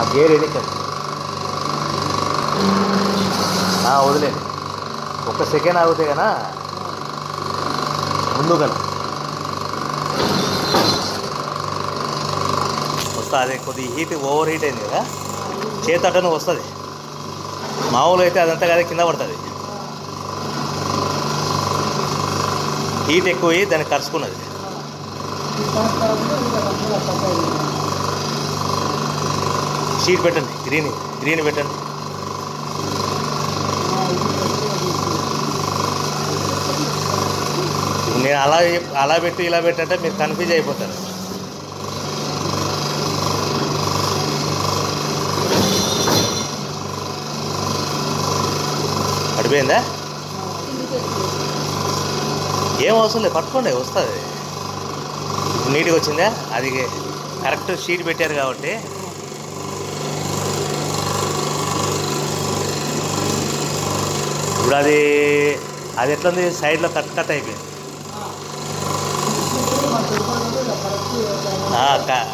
gear ఎన్నికండి వదిలేండి ఒక్క second ఆగితే కన్నా ముందు కన్నా వస్తా అదే కొద్దిగా హీట్ ఓవర్ హీట్ అయింది కదా చేతటను వస్తుంది మామూలు అయితే అదంతా కదా కింద పడుతుంది హీట్ ఎక్కువ అయ్యి దాన్ని కరుచుకున్నది షీట్ పెట్టండి గ్రీన్ గ్రీన్ పెట్టండి నేను అలా చెప్- అలా పెట్టు ఇలా పెట్టంటే మీరు కన్ఫ్యూజ్ అయిపోతారు పడిపోయిందా ఏం అవసరం లేదు పట్టుకోండి వస్తుంది నీట్గా వచ్చిందా అది కరెక్ట్ షీట్ పెట్టారు కాబట్టి ఇప్పుడు అది అది ఎట్లుంది సైడ్లో కట్ కట్ అయిపోయింది ఆ, క-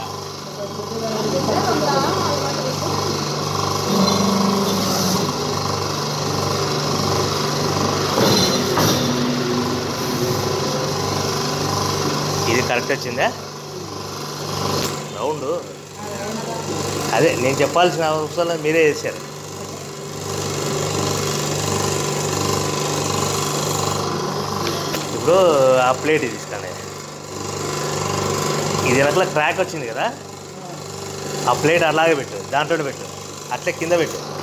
ఇది కరెక్ట్ వచ్చిందా రౌండ్ అదే నేను చెప్పాల్సిన అవసరం లేదు, మీరే చేశారు ఇప్పుడు ఆ ప్లేట్ తీసుకోండి ఇది వెనకల క్రాక్ వచ్చింది కదా ఆ ప్లేట్ అలాగే పెట్టు దాంట్లో పెట్టు అట్లే కింద పెట్టు